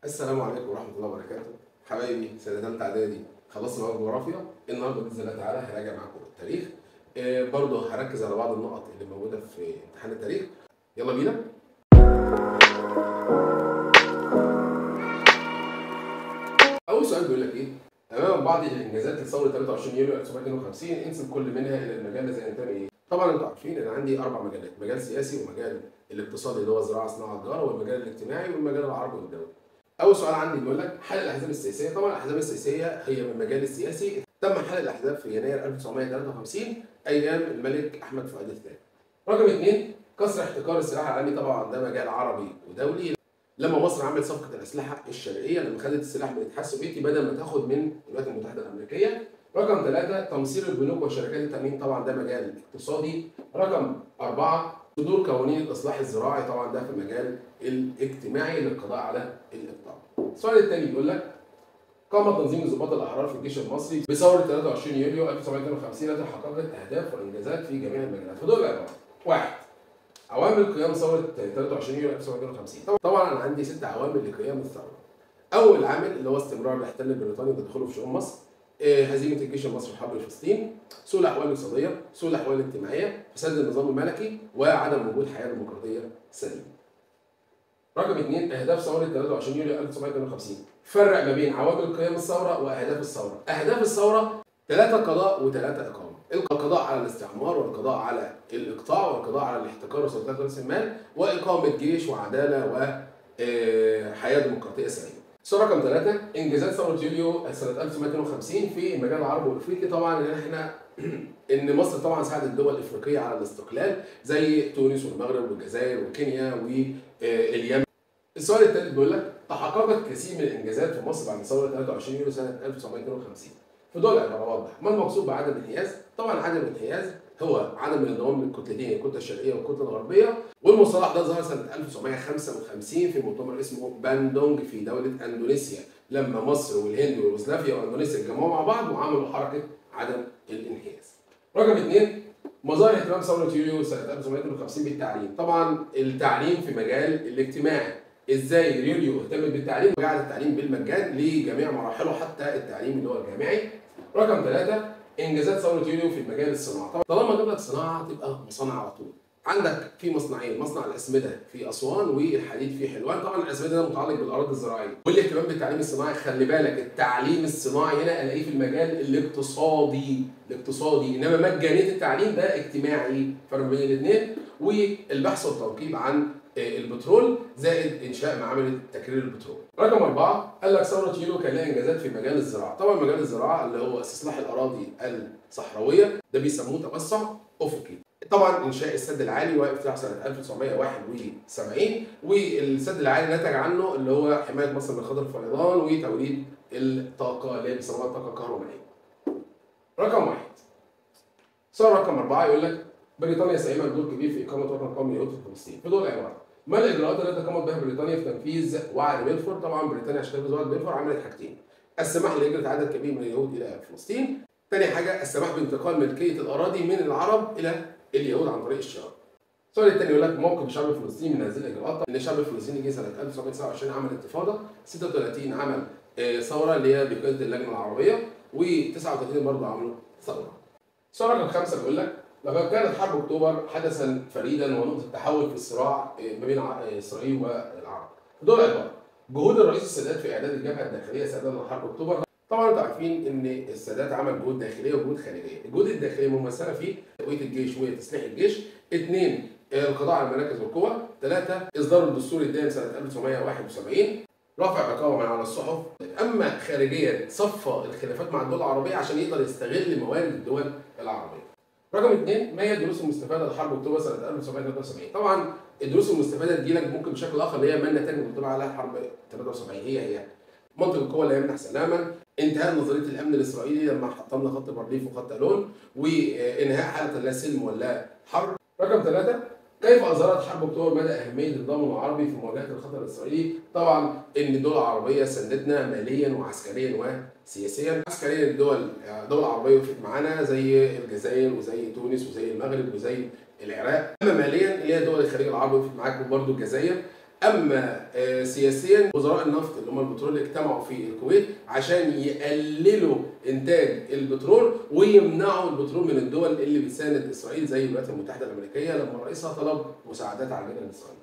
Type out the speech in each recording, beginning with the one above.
السلام عليكم ورحمه الله وبركاته حبايبي سنه ثالثه اعدادي خلصنا مواد جغرافيا النهارده باذن الله تعالى هراجع معاكم التاريخ آه، برضه هركز على بعض النقط اللي موجوده في امتحان التاريخ يلا بينا اول سؤال بيقول لك ايه امام بعض الانجازات لثوره 23 يوليو 1952 انسب كل منها الى المجال الذي ينتمي اليه طبعا انتوا عارفين ان عندي اربع مجالات مجال سياسي ومجال الاقتصادي اللي هو زراعه صناعه تجاره والمجال الاجتماعي والمجال العربي والدولي اول سؤال عندي بيقول لك حل الاحزاب السياسيه طبعا الاحزاب السياسيه هي من المجال السياسي تم حل الاحزاب في يناير 1953 ايام الملك احمد فؤاد الثاني رقم اثنين كسر احتكار السلاح العالمي طبعا ده مجال عربي ودولي لما مصر عملت صفقه الاسلحه الشرقيه لما خدت السلاح من الاتحاد السوفيتي بدل ما تاخد من الولايات المتحده الامريكيه رقم ثلاثة تمصير البنوك وشركات التأمين طبعا ده مجال اقتصادي رقم أربعة صدور قوانين الإصلاح الزراعي طبعا ده في المجال الاجتماعي للقضاء على الإقطاع السؤال الثاني بيقول لك قام تنظيم الضباط الأحرار في الجيش المصري بثورة 23 يوليو 1952 التي حققت أهداف وإنجازات في جميع المجالات فدول العبارة واحد عوامل قيام ثورة 23 يوليو 1952 طبعا أنا عندي ست عوامل لقيام الثورة أول عامل اللي هو استمرار الاحتلال البريطاني ودخوله في شؤون مصر آه، هزيمه الجيش المصري في حرب فلسطين، سوء الاحوال الاقتصاديه، سوء الاحوال الاجتماعيه، فساد النظام الملكي، وعدم وجود حياه ديمقراطيه سليمه. رقم اثنين اهداف ثوره 23 يوليو 1952 فرق ما بين عوامل قيام الثوره واهداف الثوره، اهداف الثوره ثلاثه قضاء وثلاثه اقامه، القضاء على الاستعمار والقضاء على الاقطاع والقضاء على الاحتكار وسلطات راس المال واقامه جيش وعداله وحياه ديمقراطيه سليمه. السؤال رقم ثلاثة إنجازات ثورة يوليو سنة 1952 في المجال العربي والأفريقي طبعا إن إحنا إن مصر طبعا ساعدت الدول الأفريقية على الاستقلال زي تونس والمغرب والجزائر وكينيا واليمن. السؤال الثالث بيقول لك تحققت كثير من الإنجازات في مصر بعد ثورة 23 يوليو سنة 1952. في دول العبارة واضح ما المقصود بعدم الانحياز؟ طبعا عدم الانحياز هو عدم الانضمام للكتلتين الكتله الشرقيه والكتله الغربيه والمصطلح ده ظهر سنه 1955 في مؤتمر اسمه باندونج في دوله اندونيسيا لما مصر والهند ويوغوسلافيا واندونيسيا اتجمعوا مع بعض وعملوا حركه عدم الانحياز. رقم اثنين مظاهر اهتمام ثوره يوليو سنه 1952 بالتعليم، طبعا التعليم في مجال الاجتماعي ازاي يوليو اهتمت بالتعليم وجعل التعليم بالمجان لجميع مراحله حتى التعليم اللي هو الجامعي. رقم ثلاثه انجازات ثوره يوليو في المجال الصناعه طبعا طالما جاب لك صناعه تبقى مصانع على طول عندك في مصنعين مصنع الاسمده في اسوان والحديد في حلوان طبعا الاسمده ده متعلق بالاراضي الزراعيه والاهتمام بالتعليم الصناعي خلي بالك التعليم الصناعي هنا الاقيه في المجال الاقتصادي الاقتصادي انما مجانيه التعليم ده اجتماعي فرق بين الاثنين والبحث والتنقيب عن البترول زائد انشاء معامل تكرير البترول. رقم اربعه قال لك ثوره يوليو كان لها انجازات في مجال الزراعه، طبعا مجال الزراعه اللي هو استصلاح الاراضي الصحراويه ده بيسموه توسع افقي. طبعا انشاء السد العالي وافتتاح سنه 1971 والسد العالي نتج عنه اللي هو حمايه مصر من خطر الفيضان وتوليد الطاقه اللي بيسموها الطاقه الكهرومائيه. رقم واحد. سؤال رقم اربعه يقول لك بريطانيا ساهمت دور كبير في اقامه وطن قومي يهود في فلسطين في دول العباره ما الاجراءات التي قامت بها بريطانيا في تنفيذ وعد بلفور طبعا بريطانيا عشان تنفذ وعد بلفور عملت حاجتين السماح لهجره عدد كبير من اليهود الى فلسطين ثاني حاجه السماح بانتقال ملكيه الاراضي من العرب الى اليهود عن طريق الشراء السؤال الثاني يقول لك موقف الشعب الفلسطيني من هذه الاجراءات ان الشعب الفلسطيني جه سنه 1929 عمل انتفاضه 36 عمل ثوره اللي هي بقياده اللجنه العربيه و39 برضه عملوا ثوره السؤال رقم خمسه بيقول لك لقد كانت حرب اكتوبر حدثا فريدا ونقطه تحول في الصراع ما بين اسرائيل والعرب. دول عباره جهود الرئيس السادات في اعداد الجبهه الداخليه سدادا لحرب اكتوبر طبعا انتوا عارفين ان السادات عمل جهود داخليه وجهود خارجيه، الجهود الداخليه ممثله في تقويه الجيش وتسليح الجيش، اثنين القضاء على المراكز والقوى، ثلاثه اصدار الدستور الدائم سنه 1971 رفع عقابه من على الصحف اما خارجيا صفى الخلافات مع الدول العربيه عشان يقدر يستغل موارد الدول العربيه رقم اثنين ما هي الدروس المستفاده لحرب اكتوبر سنه 1973 طبعا الدروس المستفاده تجي لك ممكن بشكل اخر اللي هي ما النتائج المطلوبه على حرب 73 هي هي منطق القوى لا يمنح سلاما انتهاء نظريه الامن الاسرائيلي لما حطمنا خط بارليف وخط الون وانهاء حاله لا سلم ولا حرب رقم ثلاثه كيف اظهرت حرب اكتوبر مدى اهميه التضامن العربي في مواجهه الخطر الاسرائيلي؟ طبعا ان الدول العربيه ساندتنا ماليا وعسكريا وسياسيا، عسكريا الدول الدول العربيه وقفت معانا زي الجزائر وزي تونس وزي المغرب وزي العراق، اما ماليا اللي هي دول الخليج العربي وقفت معاك برضه الجزائر، اما آه، سياسيا وزراء النفط اللي هم البترول اجتمعوا في الكويت عشان يقللوا انتاج البترول ويمنعوا البترول من الدول اللي بتساند اسرائيل زي الولايات المتحده الامريكيه لما رئيسها طلب مساعدات على المدى الاسرائيلي.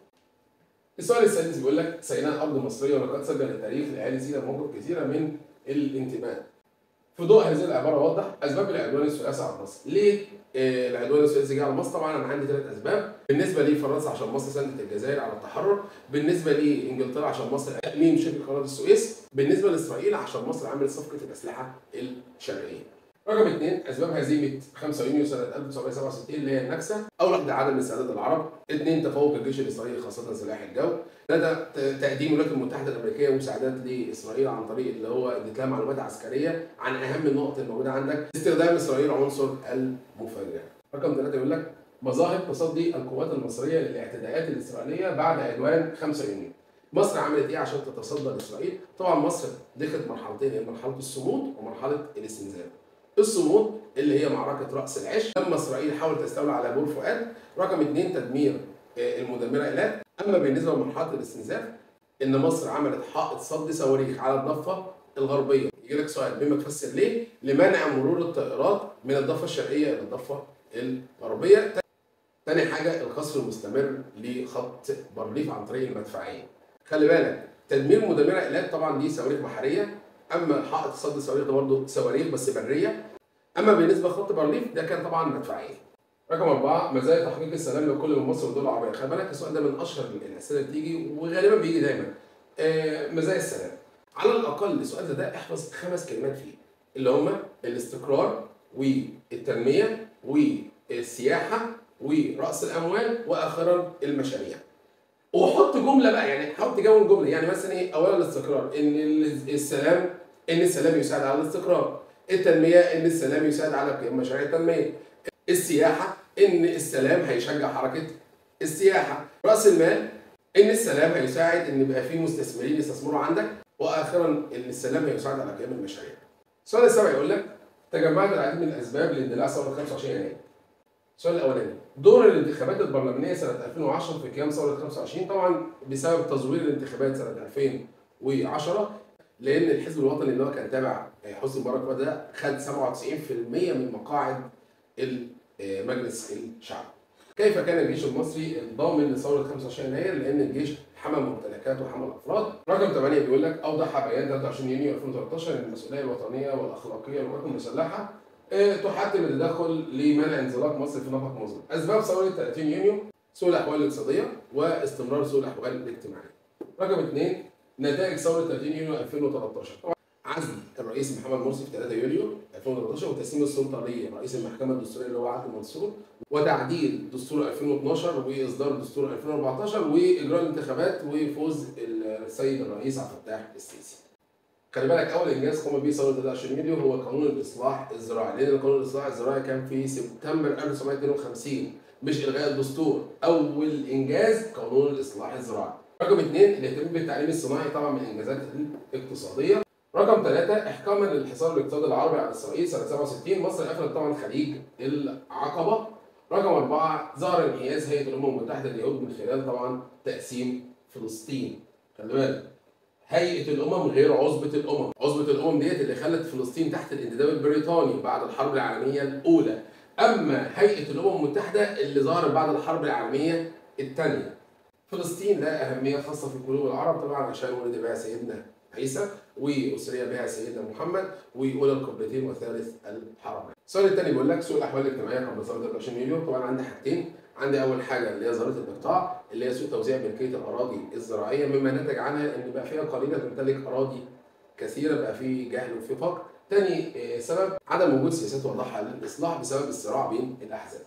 السؤال السادس بيقول لك سيناء ارض مصريه ولقد سجل التاريخ لاهالي سيناء مواقف كثيره من الانتماء. في ضوء هذه العباره وضح اسباب العدوان الثلاثي على مصر. ليه آه، العدوان الثلاثي جه على مصر؟ طبعا انا عندي ثلاث اسباب، بالنسبه لفرنسا عشان مصر ساندت الجزائر على التحرر، بالنسبه لانجلترا عشان مصر تامين شبه قناه السويس، بالنسبه لاسرائيل عشان مصر عملت صفقه الاسلحه الشرقيه. رقم اثنين اسباب هزيمه 5 يونيو سنه 1967 اللي هي النكسه، اول واحده عدم استعداد العرب، اثنين تفوق الجيش الاسرائيلي خاصه سلاح الجو، ثلاثه ت- تقديم الولايات المتحده الامريكيه مساعدات لاسرائيل عن طريق اللي هو اديت لها معلومات عسكريه عن اهم النقط الموجوده عندك، استخدام اسرائيل عنصر المفاجاه. رقم ثلاثه يقول لك مظاهر تصدي القوات المصريه للاعتداءات الاسرائيليه بعد عدوان 5 يونيو. مصر عملت ايه عشان تتصدى لاسرائيل؟ طبعا مصر دخلت مرحلتين هي مرحله الصمود ومرحله الاستنزاف. الصمود اللي هي معركه راس العش لما اسرائيل حاولت تستولى على بور فؤاد، رقم اثنين تدمير آه، المدمره ايلات، اما بالنسبه لمرحله الاستنزاف ان مصر عملت حائط صد صواريخ على الضفه الغربيه، يجي لك سؤال بما تفسر ليه؟ لمنع مرور الطائرات من الضفه الشرقيه الى الضفه الغربيه. تاني حاجه القصف المستمر لخط بارليف عن طريق المدفعيه. خلي بالك تدمير مدمره ايلات طبعا دي صواريخ بحريه اما حائط صد الصواريخ ده برضه صواريخ بس بريه اما بالنسبه لخط بارليف ده كان طبعا مدفعيه. رقم أربعة مزايا تحقيق السلام لكل من مصر والدول العربية، خلي بالك السؤال ده من أشهر الأسئلة اللي بتيجي وغالبا بيجي دايما. آه مزايا السلام. على الأقل السؤال ده, ده احفظ خمس كلمات فيه اللي هما الاستقرار والتنمية والسياحة ورأس الأموال وآخرا المشاريع. وحط جملة بقى يعني حط تكون جملة يعني مثلا إيه أولا الاستقرار إن ال- السلام إن السلام يساعد على الاستقرار. التنمية إن السلام يساعد على قيام مشاريع التنمية. السياحة إن السلام هيشجع حركة السياحة رأس المال إن السلام هيساعد إن يبقى فيه مستثمرين يستثمروا عندك وآخرا إن السلام هيساعد على قيام المشاريع السؤال السابع يقول لك تجمعت العديد من الأسباب لاندلاع ثورة 25 يناير السؤال الأولاني دور الانتخابات البرلمانية سنة 2010 في قيام ثورة 25 طبعا بسبب تزوير الانتخابات سنة 2010 لأن الحزب الوطني اللي هو كان تابع حسني مبارك ده خد 97% من مقاعد ال- مجلس الشعب. كيف كان الجيش المصري الضامن لثوره 25 يناير؟ لان الجيش حمى ممتلكات وحمى الافراد. رقم 8 بيقول لك اوضح بيان 23 يونيو 2013 ان المسؤوليه الوطنيه والاخلاقيه للقوات المسلحه آه، تحتم التدخل لمنع انزلاق مصر في نفق مظلم. اسباب ثوره 30 يونيو سوء الاحوال الاقتصاديه واستمرار سوء الاحوال الاجتماعيه. رقم 2 نتائج ثوره 30 يونيو 2013 طبعا عزل الرئيس محمد مرسي في 3 يوليو 2013 وتسليم السلطه لرئيس المحكمه الدستوريه اللي هو عادل منصور وتعديل دستور 2012 واصدار دستور 2014 واجراء الانتخابات وفوز السيد الرئيس عبد الفتاح السيسي. خلي بالك اول انجاز قام به ثوره 23 يوليو هو قانون الاصلاح الزراعي لان قانون الاصلاح الزراعي كان في سبتمبر 1952 مش الغاء الدستور اول انجاز قانون الاصلاح الزراعي. رقم اثنين الاهتمام بالتعليم الصناعي طبعا من الانجازات الاقتصاديه. رقم ثلاثة إحكاما للحصار الاقتصادي العربي على إسرائيل سنة 67 مصر قفلت طبعا خليج العقبة. رقم أربعة ظهر انحياز هيئة الأمم المتحدة لليهود من خلال طبعا تقسيم فلسطين. خلي بالك هيئة الأمم غير عصبة الأمم، عصبة الأمم ديت اللي خلت فلسطين تحت الانتداب البريطاني بعد الحرب العالمية الأولى. أما هيئة الأمم المتحدة اللي ظهرت بعد الحرب العالمية الثانية. فلسطين لها أهمية خاصة في قلوب العرب طبعا عشان ولد بها سيدنا عيسى وأسري بها سيدنا محمد وأولى القبلتين وثالث الحرمين. السؤال الثاني بيقول لك سوء الأحوال الاجتماعية قبل ثورة 23 يوليو طبعا عندي حاجتين عندي أول حاجة اللي هي ظاهرة الإقطاع اللي هي سوء توزيع ملكية الأراضي الزراعية مما نتج عنها إن بقى فيها قليلة تمتلك أراضي كثيرة بقى في جهل وفي فقر. تاني آه، سبب عدم وجود سياسات واضحة للإصلاح بسبب الصراع بين الأحزاب.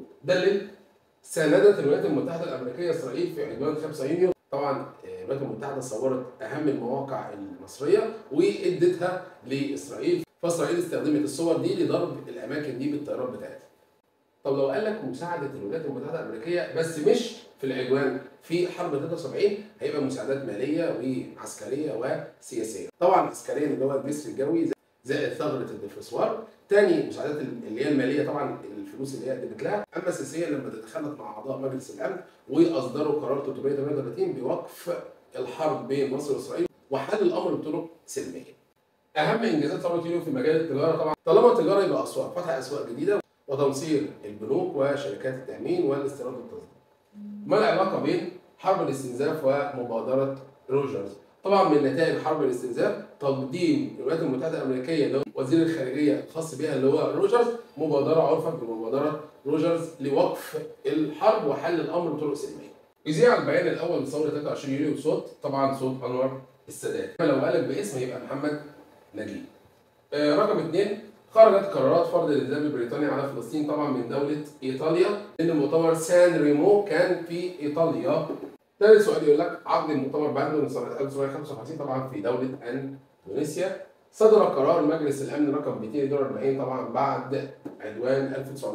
دلل ساندت الولايات المتحدة الأمريكية إسرائيل في عدوان 5 يونيو طبعا آه، الولايات المتحدة صورت أهم المواقع المصرية وادتها لإسرائيل فإسرائيل استخدمت الصور دي لضرب الأماكن دي بالطيارات بتاعتها. طب لو قال لك مساعدة الولايات المتحدة الأمريكية بس مش في العدوان في حرب 73 هيبقى مساعدات مالية وعسكرية وسياسية. طبعا عسكريا اللي هو الجسر الجوي زي- زائد ثغره الدفرسوار تاني مساعدات اللي هي الماليه طبعا الفلوس اللي هي قدمت لها اما السياسيه لما تدخلت مع اعضاء مجلس الامن واصدروا قرار 338 بوقف الحرب بين مصر واسرائيل وحل الامر بطرق سلميه. اهم انجازات ثوره يوليو في مجال التجاره طبعا طالما التجاره يبقى اسواق فتح اسواق جديده وتمصير البنوك وشركات التامين والاستيراد والتصدير. ما العلاقه بين حرب الاستنزاف ومبادره روجرز؟ طبعا من نتائج حرب الاستنزاف تقديم الولايات المتحده الامريكيه اللي هو وزير الخارجيه الخاص بها اللي هو روجرز مبادره عرفت بمبادره روجرز لوقف الحرب وحل الامر بطرق سلميه. يذيع البيان الاول لثوره 23 يوليو صوت طبعا صوت انور السادات. لو قالك باسم يبقى محمد نجيب. آه رقم اثنين خرجت قرارات فرض الالزام البريطاني على فلسطين طبعا من دوله ايطاليا لان مؤتمر سان ريمو كان في ايطاليا ثالث سؤال يقول لك عقد المؤتمر باندون سنه 1955 طبعا في دوله اندونيسيا صدر قرار مجلس الامن رقم 242 طبعا بعد عدوان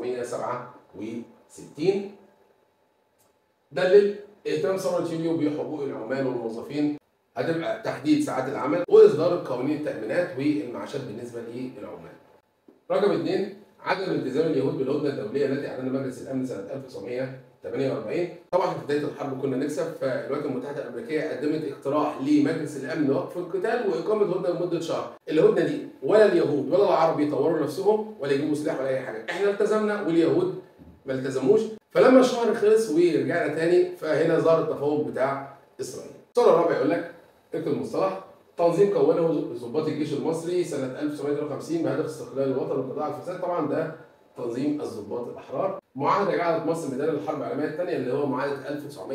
1967 دلل اهتمام ثوره يوليو بحقوق العمال والموظفين هتبقى تحديد ساعات العمل واصدار قوانين التامينات والمعاشات بالنسبه للعمال. رقم اثنين عدم التزام اليهود بالهدنه الدوليه التي اعلنها مجلس الامن سنه 1948 طبعا في بدايه الحرب كنا نكسب فالولايات المتحده الامريكيه قدمت اقتراح لمجلس الامن وقف القتال واقامه هدنه لمده شهر الهدنه دي ولا اليهود ولا العرب يطوروا نفسهم ولا يجيبوا سلاح ولا اي حاجه احنا التزمنا واليهود ما التزموش فلما الشهر خلص ورجعنا تاني فهنا ظهر التفوق بتاع اسرائيل الصوره الرابعه يقول لك اكتب المصطلح تنظيم كونه ضباط الجيش المصري سنه 1953 بهدف استقلال الوطن وانقضاء على الفساد طبعا ده تنظيم الضباط الاحرار معاهده جعلت مصر ميدان الحرب العالميه الثانيه اللي هو معاهده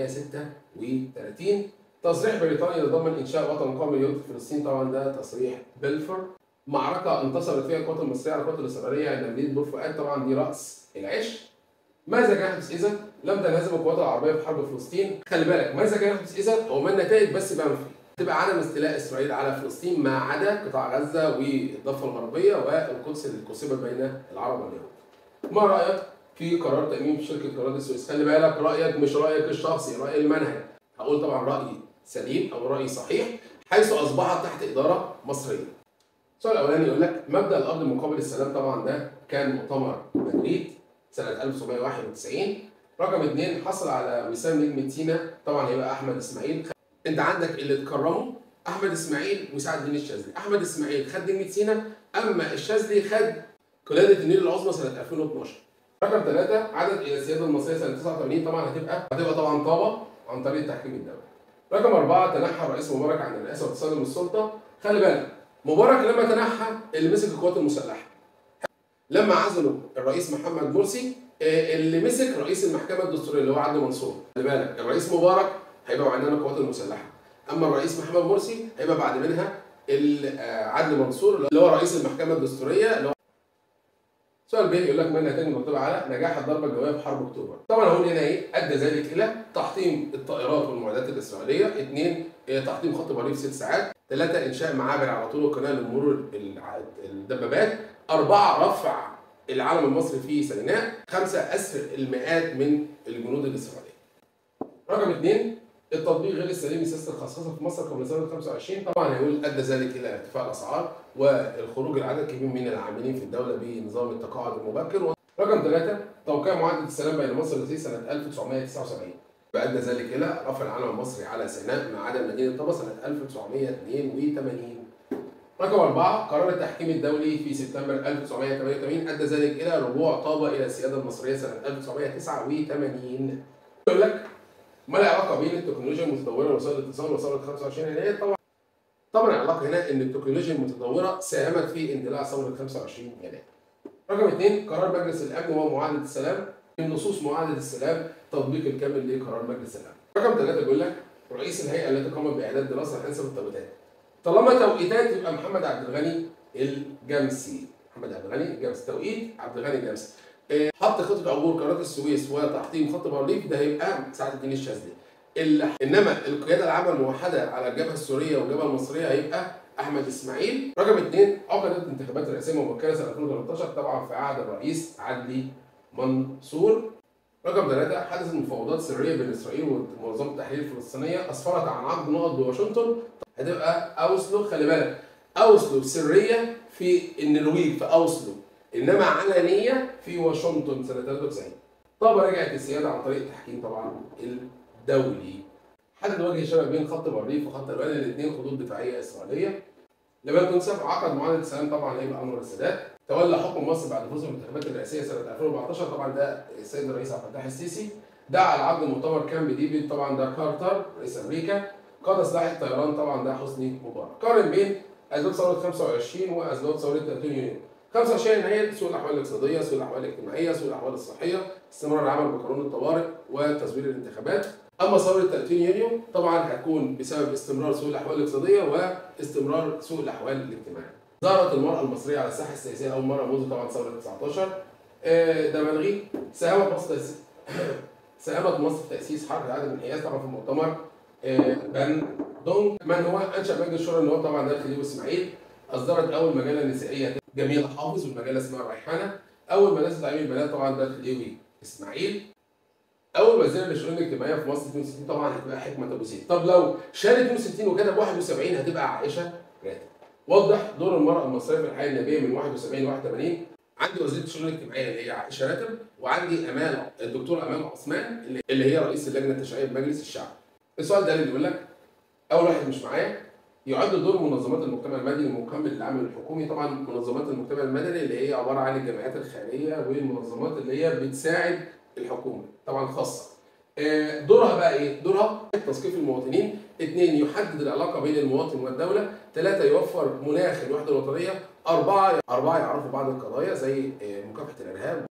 1936 تصريح بريطانيا يتضمن انشاء وطن قومي يوم في فلسطين طبعا ده تصريح بلفور معركه انتصرت فيها القوات المصريه على القوات الاسرائيليه عند مدينه بور فؤاد طبعا دي راس العش ماذا كان يحدث اذا لم تنهزم القوات العربيه في حرب فلسطين خلي بالك ماذا كان يحدث اذا هو ما النتائج بس منفي تبقى عدم استيلاء اسرائيل على فلسطين ما عدا قطاع غزه والضفه الغربيه والقدس اللي قسمت بين العرب واليهود. ما رايك في قرار تاميم شركه قناه السويس؟ خلي بالك رايك مش رايك الشخصي راي المنهج. هقول طبعا راي سليم او راي صحيح حيث اصبحت تحت اداره مصريه. السؤال الاولاني يقول لك مبدا الارض مقابل السلام طبعا ده كان مؤتمر مدريد سنه 1991 رقم اثنين حصل على وسام نجمه سينا طبعا هيبقى احمد اسماعيل انت عندك اللي اتكرموا احمد اسماعيل وسعد الدين الشاذلي احمد اسماعيل خد نجمه سينا اما الشاذلي خد قلاده النيل العظمى سنه 2012 رقم ثلاثة عدد إلى السيادة المصرية سنة 89 طبعا هتبقى هتبقى طبعا طابة عن طريق التحكيم الدولي. رقم أربعة تنحى الرئيس مبارك عن الرئاسة وتسلم السلطة. خلي بالك مبارك لما تنحى اللي مسك القوات المسلحة. لما عزلوا الرئيس محمد مرسي اللي مسك رئيس المحكمة الدستورية اللي هو عدلي منصور. خلي بالك الرئيس مبارك هيبقى عندنا القوات المسلحه اما الرئيس محمد مرسي هيبقى بعد منها عدلي منصور اللي هو رئيس المحكمه الدستوريه اللي هو سؤال بيه يقول لك ما النتائج المرتبه على نجاح الضربه الجويه في حرب اكتوبر طبعا هقول هنا ايه ادى ذلك الى تحطيم الطائرات والمعدات الاسرائيليه اثنين تحطيم خط بريف ست ساعات ثلاثه انشاء معابر على طول القناه لمرور الدبابات اربعه رفع العلم المصري في سيناء خمسه اسر المئات من الجنود الاسرائيليه رقم اثنين التطبيق غير السليم لسياسه الخصخصه في مصر قبل سنه 25 طبعا هيقول ادى ذلك الى ارتفاع الاسعار والخروج العدد كبير من العاملين في الدوله بنظام التقاعد المبكر رقم ثلاثه توقيع معاهده السلام بين مصر والروسيه سنه 1979 فادى ذلك الى رفع العلم المصري على سيناء ما عدا مدينه طابا سنه 1982 رقم أربعة قرار التحكيم الدولي في سبتمبر 1988 أدى ذلك إلى رجوع طابة إلى السيادة المصرية سنة 1989 يقول لك ما العلاقه بين التكنولوجيا المتطوره ووسائل الاتصال وثوره 25 يناير طبعا طبعا العلاقه هنا ان التكنولوجيا المتطوره ساهمت في اندلاع ثوره 25 يناير. رقم اثنين قرار مجلس الامن ومعاهده السلام من نصوص معاهده السلام تطبيق الكامل لقرار مجلس الامن. رقم ثلاثه بيقول لك رئيس الهيئه التي قامت باعداد دراسه حسب التوقيتات. طالما توقيتات يبقى محمد عبد الغني الجمسي. محمد عبد الغني الجمسي توقيت عبد الغني الجمسي. حط خطه عبور قناه السويس وتحطيم خط بارليف ده هيبقى سعد الدين الشاذلي. انما القياده العامه الموحده على الجبهه السوريه والجبهه المصريه هيبقى احمد اسماعيل. رقم اثنين عقدت انتخابات رئاسيه مبكره سنه 2013 طبعا في عهد الرئيس عدلي منصور. رقم ثلاثة حدثت مفاوضات سرية بين إسرائيل ومنظمة التحرير الفلسطينية أسفرت عن عقد نقط بواشنطن هتبقى أوسلو خلي بالك اوسلو سريه في النرويج في اوسلو انما علنيه في واشنطن سنه 93 طبعا رجعت السياده عن طريق التحكيم طبعا الدولي حدد وجه الشبه بين خط الريف وخط الوادي الاثنين خطوط دفاعيه اسرائيليه لما تنسب عقد معاهده السلام طبعا هيبقى انور السادات تولى حكم مصر بعد فوزه بالانتخابات الرئاسيه سنه 2014 طبعا ده السيد الرئيس عبد الفتاح السيسي دعا العقد مؤتمر كامب ديفيد طبعا ده كارتر رئيس امريكا قاد سلاح الطيران طبعا ده حسني مبارك قارن بين اسباب ثوره 25 واسباب ثوره 30 يونيو 25 يناير سوء الاحوال الاقتصاديه سوء الاحوال الاجتماعيه سوء الاحوال الصحيه استمرار العمل بقانون الطوارئ وتزوير الانتخابات اما ثوره 30 يونيو طبعا هتكون بسبب استمرار سوء الاحوال الاقتصاديه واستمرار سوء الاحوال الاجتماعيه ظهرت المراه المصريه على الساحه السياسيه اول مره منذ طبعا ثوره 19 آه، ده ملغي ساهمت مصر تأسيس ساهمت مصر في تاسيس حرب اعاده الانحياز طبعا في المؤتمر آه، بان دونج من هو انشا مجلس الشورى اللي هو طبعا ده الخديوي اسماعيل اصدرت اول مجله نسائيه جميله حافظ والمجله اسمها الريحانه اول مدرسه تعليم البنات طبعا ده الخديوي اسماعيل اول وزير للشؤون الاجتماعيه في مصر 62 طبعا هتبقى حكمه ابو زيد طب لو شال 62 وكتب 71 هتبقى عائشه راتب وضح دور المراه المصريه في الحياه النبيه من 71 ل 81 عندي وزيره الشؤون الاجتماعيه اللي هي عائشه راتب وعندي امال الدكتوره امال عثمان اللي- اللي هي رئيس اللجنه التشريعيه بمجلس الشعب السؤال ده اللي بيقول لك اول واحد مش معايا يعد دور منظمات المجتمع المدني المكمل للعمل الحكومي طبعا منظمات المجتمع المدني اللي هي عباره عن الجمعيات الخيريه والمنظمات اللي هي بتساعد الحكومه طبعا خاصه آه، دورها بقى ايه؟ دورها تثقيف المواطنين، اثنين يحدد العلاقه بين المواطن والدوله، ثلاثه يوفر مناخ الوحده الوطنيه، اربعه اربعه يعرفوا بعض القضايا زي آه، مكافحه الارهاب